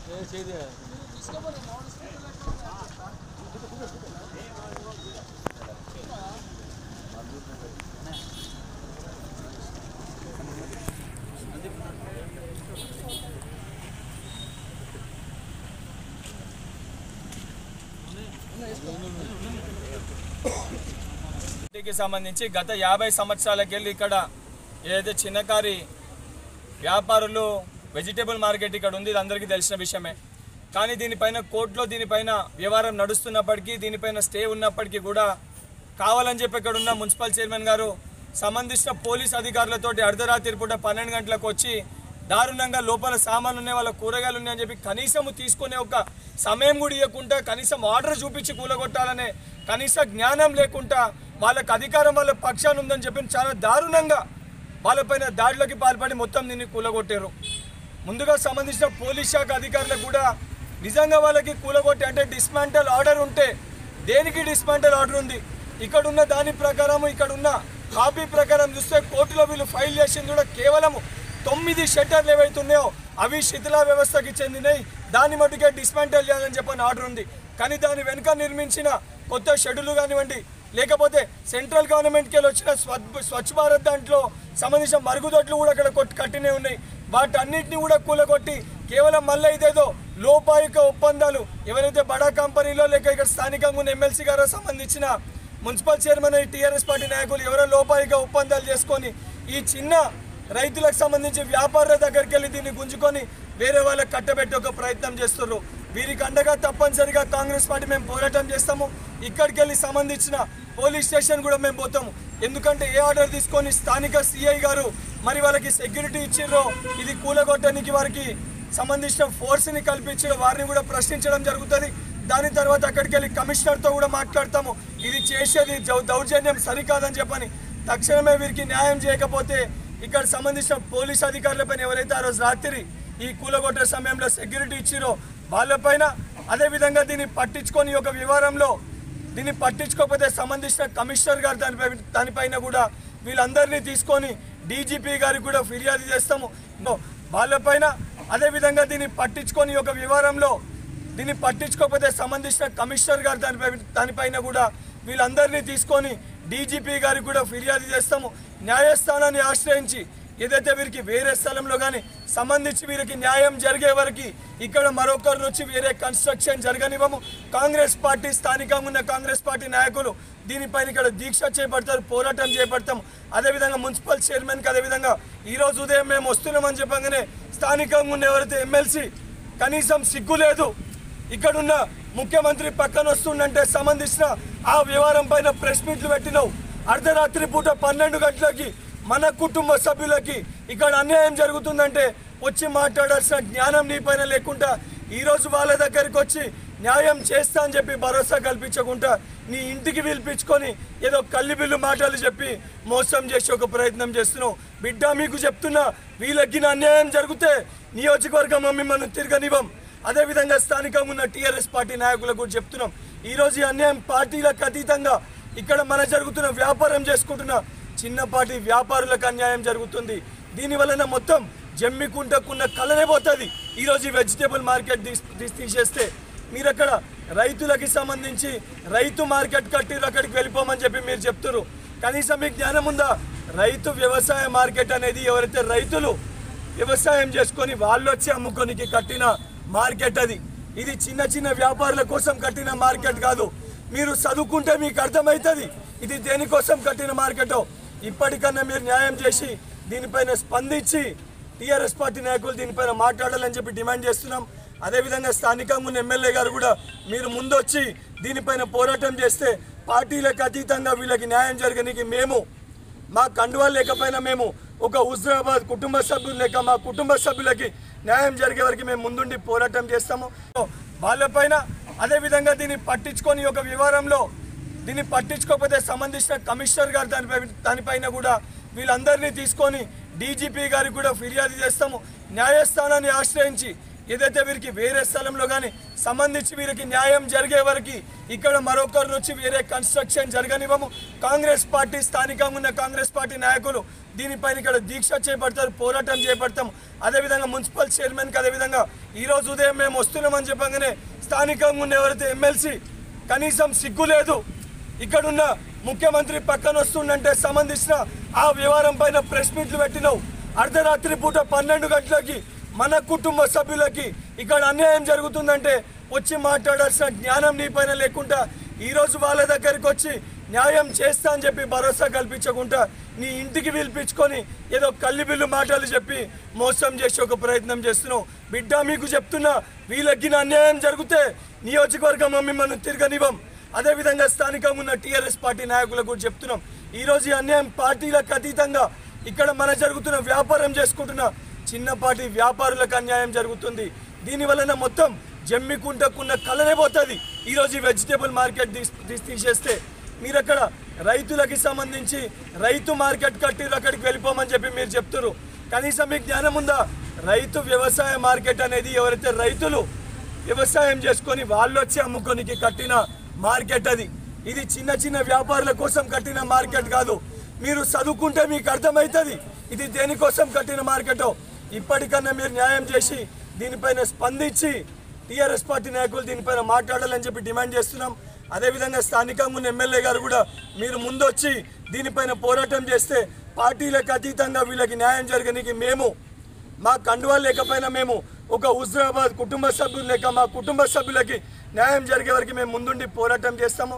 ఇంటికి సంబంధించి గత యాభై సంవత్సరాలకెళ్ళి ఇక్కడ ఏదైతే చిన్నకారి వ్యాపారులు వెజిటేబుల్ మార్కెట్ ఇక్కడ ఉంది ఇది అందరికీ తెలిసిన విషయమే కానీ దీనిపైన కోర్టులో దీనిపైన వ్యవహారం నడుస్తున్నప్పటికీ దీనిపైన స్టే ఉన్నప్పటికీ కూడా కావాలని చెప్పి ఇక్కడ ఉన్న మున్సిపల్ చైర్మన్ గారు సంబంధించిన పోలీస్ అధికారులతోటి అర్ధరాత్రి పూట పన్నెండు గంటలకు వచ్చి దారుణంగా లోపల సామాన్లు ఉన్నాయి వాళ్ళ కూరగాయలు ఉన్నాయని చెప్పి కనీసం తీసుకునే ఒక సమయం కూడా ఇవ్వకుండా కనీసం ఆర్డర్ చూపించి కూలగొట్టాలనే కనీస జ్ఞానం లేకుండా వాళ్ళకి అధికారం వాళ్ళ పక్షాన ఉందని చెప్పి చాలా దారుణంగా వాళ్ళపైన దాడులకి పాల్పడి మొత్తం దీన్ని కూలగొట్టారు ముందుగా సంబంధించిన పోలీస్ శాఖ అధికారులకు కూడా నిజంగా వాళ్ళకి కూలగొట్టి అంటే డిస్మాంటల్ ఆర్డర్ ఉంటే దేనికి డిస్మాంటల్ ఆర్డర్ ఉంది ఇక్కడ ఉన్న దాని ప్రకారం ఇక్కడ ఉన్న కాపీ ప్రకారం చూస్తే కోర్టులో వీళ్ళు ఫైల్ చేసింది కూడా కేవలము తొమ్మిది షట్టర్లు ఏవైతున్నాయో అవి శిథిలా వ్యవస్థకి చెందినవి దాన్ని మటుకే డిస్మాంటల్ చేయాలని చెప్పని ఆర్డర్ ఉంది కానీ దాని వెనుక నిర్మించిన కొత్త షెడ్యూల్ కానివ్వండి లేకపోతే సెంట్రల్ గవర్నమెంట్కి వెళ్ళి వచ్చిన స్వచ్ఛ స్వచ్ఛ భారత్ దాంట్లో సంబంధించిన మరుగుదొడ్లు కూడా అక్కడ కొట్టి కట్టినే ఉన్నాయి వాటన్నిటిని కూడా కూలగొట్టి కేవలం మళ్ళీ ఇదేదో లోపాయుక ఒప్పందాలు ఎవరైతే బడా కంపెనీలో లేక ఇక్కడ స్థానికంగా ఉన్న ఎమ్మెల్సీ గారో సంబంధించిన మున్సిపల్ చైర్మన్ టీఆర్ఎస్ పార్టీ నాయకులు ఎవరో లోపాయుక ఒప్పందాలు చేసుకొని ఈ చిన్న రైతులకు సంబంధించి వ్యాపారుల దగ్గరికి వెళ్ళి దీన్ని గుంజుకొని వేరే వాళ్ళకి కట్టబెట్టే ఒక ప్రయత్నం చేస్తున్నారు వీరికి అండగా తప్పనిసరిగా కాంగ్రెస్ పార్టీ మేము పోరాటం చేస్తాము ఇక్కడికి వెళ్ళి సంబంధించిన పోలీస్ స్టేషన్ కూడా మేము పోతాము ఎందుకంటే ఏ ఆర్డర్ తీసుకొని స్థానిక సిఐ గారు మరి వాళ్ళకి సెక్యూరిటీ ఇచ్చిర్రో ఇది కూలగొట్టడానికి వారికి సంబంధించిన ఫోర్స్ని కల్పించడం వారిని కూడా ప్రశ్నించడం జరుగుతుంది దాని తర్వాత అక్కడికి వెళ్ళి కమిషనర్తో కూడా మాట్లాడతాము ఇది చేసేది జౌ- దౌర్జన్యం సరికాదని చెప్పని తక్షణమే వీరికి న్యాయం చేయకపోతే ఇక్కడ సంబంధించిన పోలీస్ అధికారులపైన ఎవరైతే ఆ రోజు రాత్రి ఈ కూలగొట్టే సమయంలో సెక్యూరిటీ ఇచ్చిరో వాళ్ళపైన అదేవిధంగా దీన్ని పట్టించుకొని ఒక వ్యవహారంలో దీన్ని పట్టించుకోకపోతే సంబంధించిన కమిషనర్ గారు దానిపై దానిపైన కూడా వీళ్ళందరినీ తీసుకొని డీజీపీ గారికి కూడా ఫిర్యాదు చేస్తాము నో, వాళ్ళపైన అదేవిధంగా దీన్ని పట్టించుకొని ఒక వ్యవహారంలో దీన్ని పట్టించుకోకపోతే సంబంధించిన కమిషనర్ గారు దానిపై దానిపైన కూడా వీళ్ళందరినీ తీసుకొని డీజీపీ గారికి కూడా ఫిర్యాదు చేస్తాము న్యాయస్థానాన్ని ఆశ్రయించి ఏదైతే వీరికి వేరే స్థలంలో కానీ సంబంధించి వీరికి న్యాయం జరిగే వరకు ఇక్కడ మరొకరు వచ్చి వేరే కన్స్ట్రక్షన్ జరగనివ్వము కాంగ్రెస్ పార్టీ స్థానికంగా ఉన్న కాంగ్రెస్ పార్టీ నాయకులు దీనిపైన ఇక్కడ దీక్ష చేపడతారు పోరాటం చేపడతాం అదేవిధంగా మున్సిపల్ చైర్మన్కి అదేవిధంగా ఈరోజు ఉదయం మేము వస్తున్నామని చెప్పగానే స్థానికంగా ఉన్న ఎవరైతే ఎమ్మెల్సీ కనీసం సిగ్గు లేదు ఇక్కడున్న ముఖ్యమంత్రి పక్కన వస్తుండంటే సంబంధించిన ఆ వ్యవహారం పైన ప్రెస్ మీట్లు పెట్టినావు అర్ధరాత్రి పూట పన్నెండు గంటలకి మన కుటుంబ సభ్యులకి ఇక్కడ అన్యాయం జరుగుతుందంటే వచ్చి మాట్లాడాల్సిన జ్ఞానం నీ పైన లేకుండా ఈరోజు వాళ్ళ దగ్గరికి వచ్చి న్యాయం చేస్తా అని చెప్పి భరోసా కల్పించకుండా నీ ఇంటికి పిలిపించుకొని ఏదో కల్లి బిల్లు మాటలు చెప్పి మోసం చేసే ఒక ప్రయత్నం చేస్తున్నావు బిడ్డ మీకు చెప్తున్నా వీళ్ళకి నా అన్యాయం జరిగితే నియోజకవర్గం మిమ్మల్ని తిరగనివ్వం అదేవిధంగా స్థానికంగా ఉన్న టీఆర్ఎస్ పార్టీ నాయకులకు కూడా చెప్తున్నాం ఈరోజు ఈ అన్యాయం పార్టీలకు అతీతంగా ఇక్కడ మన జరుగుతున్న వ్యాపారం చేసుకుంటున్న చిన్నపాటి వ్యాపారులకు అన్యాయం జరుగుతుంది దీని వలన మొత్తం జమ్మికుంటకున్న కలనే పోతుంది ఈరోజు ఈ వెజిటేబుల్ మార్కెట్ తీస్- తీస్- తీసేస్తే మీరు అక్కడ రైతులకి సంబంధించి రైతు మార్కెట్ కట్టి అక్కడికి వెళ్ళిపోమని చెప్పి మీరు చెప్తున్నారు కనీసం మీకు జ్ఞానం ఉందా రైతు వ్యవసాయ మార్కెట్ అనేది ఎవరైతే రైతులు వ్యవసాయం చేసుకొని వాళ్ళు వచ్చి అమ్ముకోనికి కట్టిన మార్కెట్ అది ఇది చిన్న చిన్న వ్యాపారుల కోసం కట్టిన మార్కెట్ కాదు మీరు చదువుకుంటే మీకు అర్థమవుతుంది ఇది దేనికోసం కట్టిన మార్కెటో ఇప్పటికన్నా మీరు న్యాయం చేసి దీనిపైన స్పందించి టీఆర్ఎస్ పార్టీ నాయకులు దీనిపైన మాట్లాడాలని చెప్పి డిమాండ్ చేస్తున్నాం అదేవిధంగా స్థానికంగా ఉన్న ఎమ్మెల్యే గారు కూడా మీరు ముందొచ్చి దీనిపైన పోరాటం చేస్తే పార్టీలకు అతీతంగా వీళ్ళకి న్యాయం జరగనికి మేము మా కండువాలు లేకపోయినా మేము ఒక హుజరాబాద్ కుటుంబ సభ్యులు లేక మా కుటుంబ సభ్యులకి న్యాయం జరిగే వరకు మేము ముందుండి పోరాటం చేస్తాము వాళ్ళపైన అదేవిధంగా దీన్ని పట్టించుకొని ఒక వ్యవహారంలో దీన్ని పట్టించుకోకపోతే సంబంధించిన కమిషనర్ గారు దానిపై దానిపైన కూడా వీళ్ళందరినీ తీసుకొని డీజీపీ గారికి కూడా ఫిర్యాదు చేస్తాము న్యాయస్థానాన్ని ఆశ్రయించి ఏదైతే వీరికి వేరే స్థలంలో కానీ సంబంధించి వీరికి న్యాయం జరిగే వరకు ఇక్కడ మరొకరు వచ్చి వేరే కన్స్ట్రక్షన్ జరగనివ్వము కాంగ్రెస్ పార్టీ స్థానికంగా ఉన్న కాంగ్రెస్ పార్టీ నాయకులు దీనిపైన ఇక్కడ దీక్ష చేపడతారు పోరాటం చేపడతాం అదేవిధంగా మున్సిపల్ చైర్మన్కి అదేవిధంగా ఈ రోజు ఉదయం మేము వస్తున్నామని చెప్పగానే స్థానికంగా ఉన్న ఎవరైతే ఎమ్మెల్సీ కనీసం సిగ్గు లేదు ఇక్కడున్న ముఖ్యమంత్రి పక్కన వస్తుండంటే సంబంధించిన ఆ వ్యవహారం పైన ప్రెస్ మీట్లు పెట్టినావు అర్ధరాత్రి పూట పన్నెండు గంటలకి మన కుటుంబ సభ్యులకి ఇక్కడ అన్యాయం జరుగుతుందంటే వచ్చి మాట్లాడాల్సిన జ్ఞానం నీ పైన లేకుండా ఈరోజు వాళ్ళ దగ్గరికి వచ్చి న్యాయం చేస్తా అని చెప్పి భరోసా కల్పించకుండా నీ ఇంటికి పిలిపించుకొని ఏదో కల్లి బిల్లు మాటలు చెప్పి మోసం చేసి ఒక ప్రయత్నం చేస్తున్నావు బిడ్డ మీకు చెప్తున్నా వీళ్ళకి అన్యాయం జరిగితే నియోజకవర్గం మిమ్మల్ని తిరగనివ్వం అదేవిధంగా స్థానికంగా ఉన్న టీఆర్ఎస్ పార్టీ నాయకులకు కూడా చెప్తున్నాం ఈరోజు ఈ అన్యాయం పార్టీలకు అతీతంగా ఇక్కడ మన జరుగుతున్న వ్యాపారం చేసుకుంటున్న చిన్నపాటి వ్యాపారులకు అన్యాయం జరుగుతుంది దీని వలన మొత్తం జమ్మికుంటకున్న కలనే పోతుంది ఈరోజు ఈ వెజిటేబుల్ మార్కెట్ తీస్- తీస్- తీసేస్తే మీరు అక్కడ రైతులకి సంబంధించి రైతు మార్కెట్ కట్టి అక్కడికి వెళ్ళిపోమని చెప్పి మీరు చెప్తున్నారు కనీసం మీకు జ్ఞానం ఉందా రైతు వ్యవసాయ మార్కెట్ అనేది ఎవరైతే రైతులు వ్యవసాయం చేసుకొని వాళ్ళు వచ్చి అమ్ముకోనికి కట్టిన మార్కెట్ అది ఇది చిన్న చిన్న వ్యాపారుల కోసం కట్టిన మార్కెట్ కాదు మీరు చదువుకుంటే మీకు అర్థమవుతుంది ఇది దేనికోసం కట్టిన మార్కెట్ ఇప్పటికన్నా మీరు న్యాయం చేసి దీనిపైన స్పందించి టీఆర్ఎస్ పార్టీ నాయకులు దీనిపైన మాట్లాడాలని చెప్పి డిమాండ్ చేస్తున్నాం అదేవిధంగా స్థానికంగా ఉన్న ఎమ్మెల్యే గారు కూడా మీరు ముందొచ్చి దీనిపైన పోరాటం చేస్తే పార్టీలకు అతీతంగా వీళ్ళకి న్యాయం జరగనికి మేము మా కండువాలు లేకపోయినా మేము ఒక హుజరాబాద్ కుటుంబ సభ్యులు లేక మా కుటుంబ సభ్యులకి న్యాయం జరిగే వరకు మేము ముందుండి పోరాటం చేస్తాము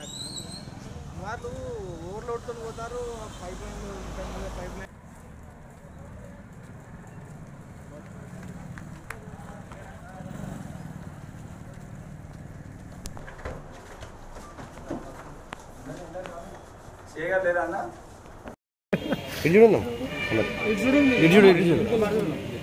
వాళ్ళు ఓవర్లోడ్తో పోతారు పైప్ లైన్ పైప్ లైన్ చేయగలేరా అన్న ఇటు చూడు ఇటు చూడు ఇటు చూడు